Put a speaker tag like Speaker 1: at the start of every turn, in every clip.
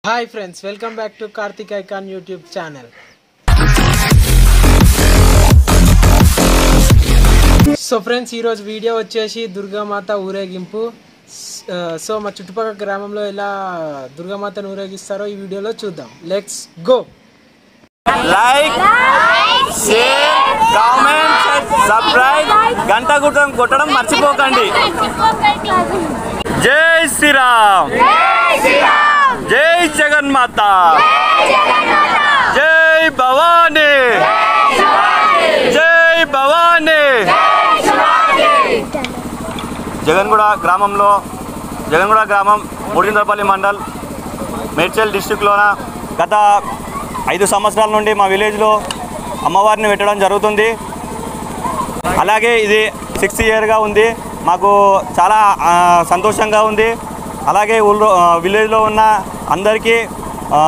Speaker 1: hi friends welcome back to Karthik icon YouTube channel so friends ఈరోజు video వచ్చేసి దుర్గామాత ఊరేగింపు స్- ఆ, సో మా చుట్టుపక్కల గ్రామంలో ఎలా దుర్గామాతను ఊరేగిస్తారో ఈ వీడియోలో చూద్దాం let's go
Speaker 2: like share comment subscribe గంట గుట్టం కొట్టడం మర్చిపోకండి జై శ్రీరామ్ జై జగన్మాత జై భవానీ జై భవానీ జగన్గూడ గ్రామంలో జగన్గూడ గ్రామం ముడిందరపల్లి మండల్ మేడ్చల్ డిస్టిక్లోన గత ఐదు సంవత్సరాల నుండి మా విలేజ్లో అమ్మవారిని పెట్టడం జరుగుతుంది అలాగే ఇది సిక్స్త్ ఇయర్గా ఉంది మాకు చాలా ఆ, సంతోషంగా ఉంది అలాగే ఊళ్ళో ఆ, విలేజ్లో ఉన్న అందరికీ ఆ,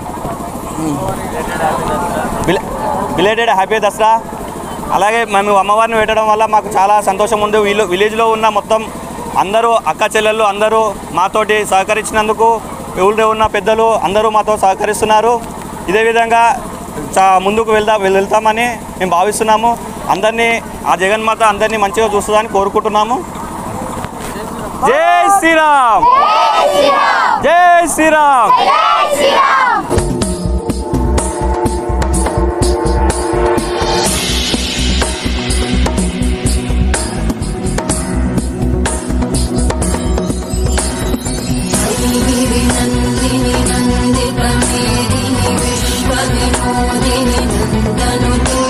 Speaker 2: బిలే- బిలేటెడ్ హ్యాపీ దసరా అలాగే మేము అమ్మవారిని పెట్టడం వల్ల మాకు చాలా సంతోషం ఉంది వీళ్ళు విలేజ్లో ఉన్న మొత్తం అందరూ అక్క చెల్లెళ్ళు అందరూ మాతోటి సహకరించినందుకు ఊళ్ళో ఉన్న పెద్దలు అందరూ మాతో సహకరిస్తున్నారు ఇదే విధంగా చా ముందుకు వెళ్దా వెళ్తామని మేము భావిస్తున్నాము అందరినీ ఆ జగన్మాత అందరినీ మంచిగా చూస్తుందని కోరుకుంటున్నాము జై శ్రీరామ్ జై శ్రీరామ్
Speaker 3: नन्दिनि नन्दितमेदिनि विश्वविनोदिनि नन्दनुते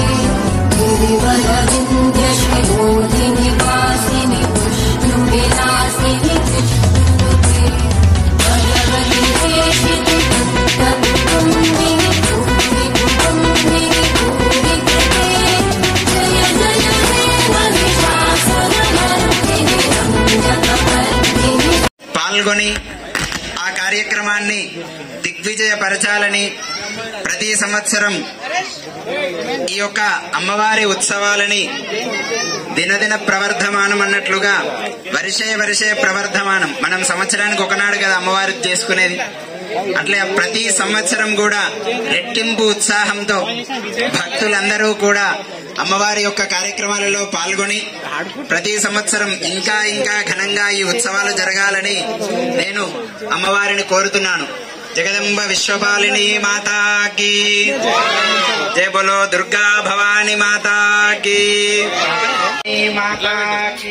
Speaker 3: गिरिवरविन्द्यशिरोधिनि वासिनि विष्णुविलासिनि कृष्णुते भगवति देशिति तत्तत्कुन्दिनि भूरिकुटुम्बिनि भूरिकृते जय जय हे महिषासुरमर्दिनि रञ्जकपर्दिनि
Speaker 4: పాల్గొని ఆ కార్యక్రమాన్ని దిగ్విజయపరచాలని ప్రతి సంవత్సరం ఈ యొక్క అమ్మవారి ఉత్సవాలని దినదిన ప్రవర్ధమానం అన్నట్లుగా వరిషే వరిషే ప్రవర్ధమానం మనం సంవత్సరానికి ఒకనాడు కదా అమ్మవారి చేసుకునేది అట్లే ప్రతి సంవత్సరం కూడా రెట్టింపు ఉత్సాహంతో భక్తులందరూ కూడా అమ్మవారి యొక్క కార్యక్రమాలలో పాల్గొని ప్రతి సంవత్సరం ఇంకా ఇంకా ఘనంగా ఈ ఉత్సవాలు జరగాలని నేను అమ్మవారిని కోరుతున్నాను జగదంబ విశ్వపాలిని మాతాకి జయ బోలో దుర్గా భవాని మాతాకి మాతాకి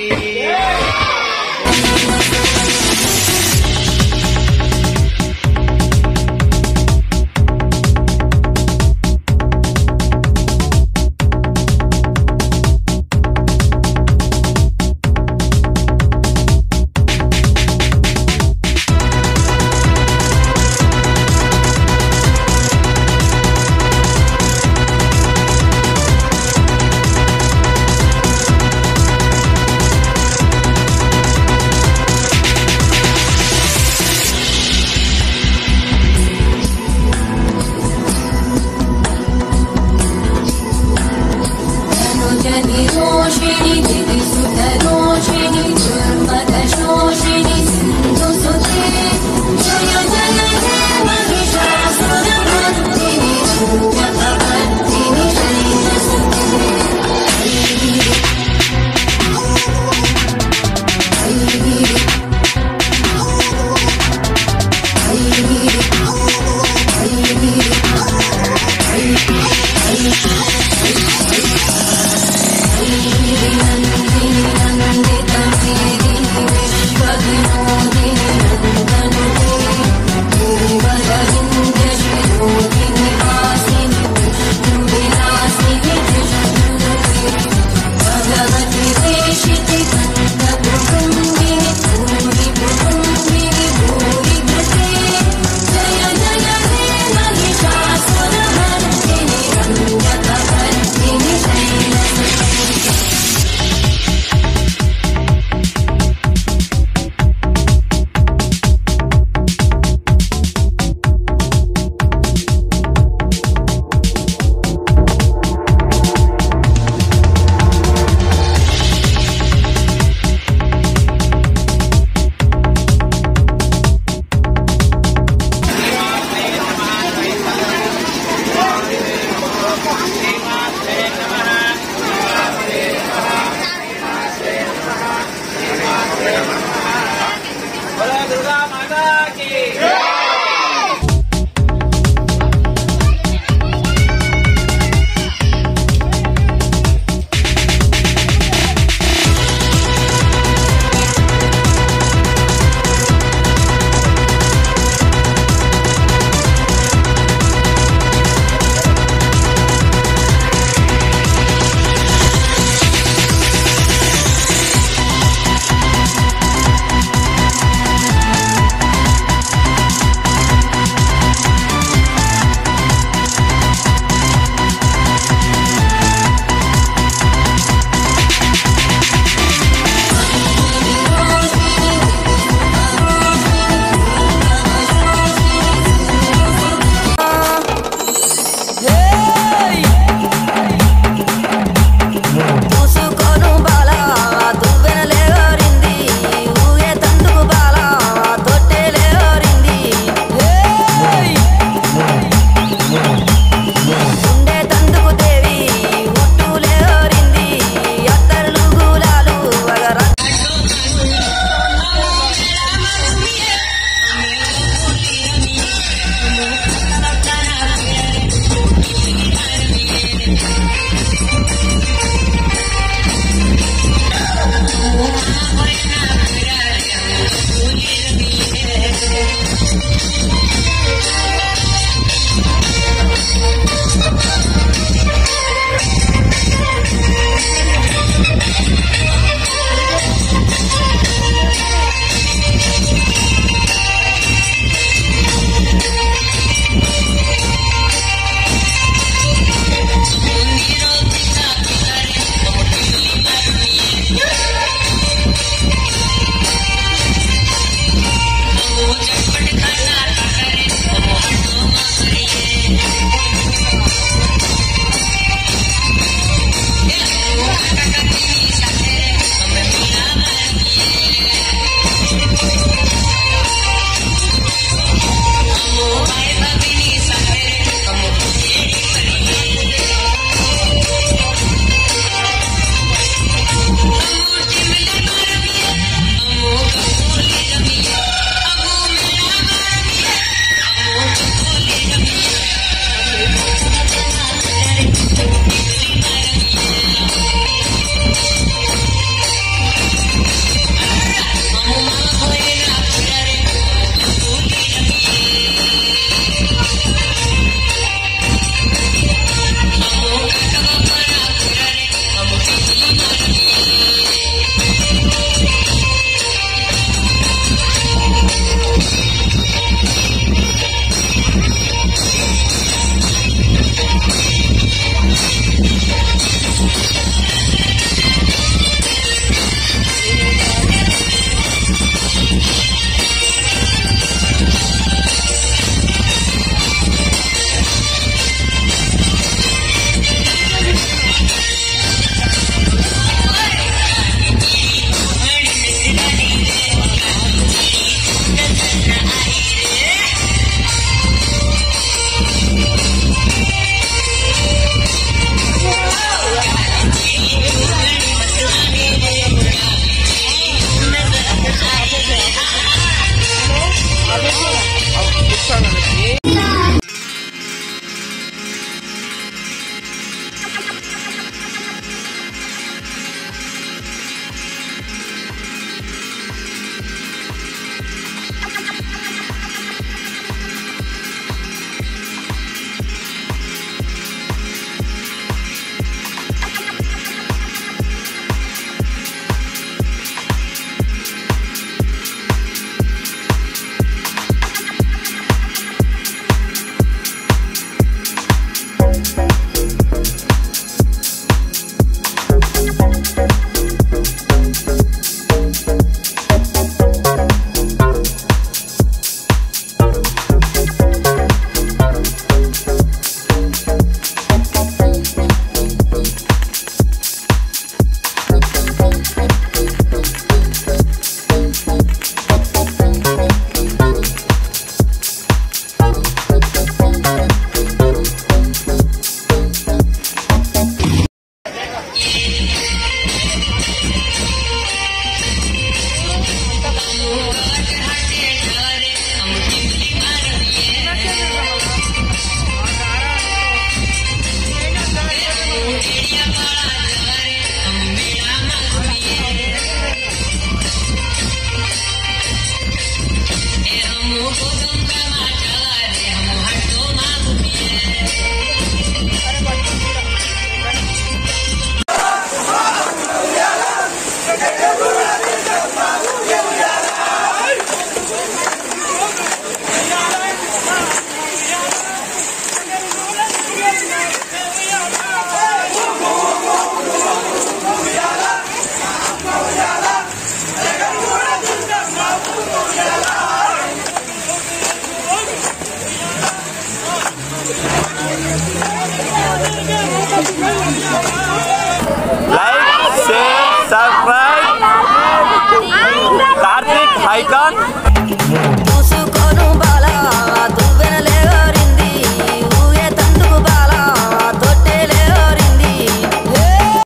Speaker 2: లైక్ షేర్ సబ్స్క్రైబ్ కార్తీక్ హైకాన్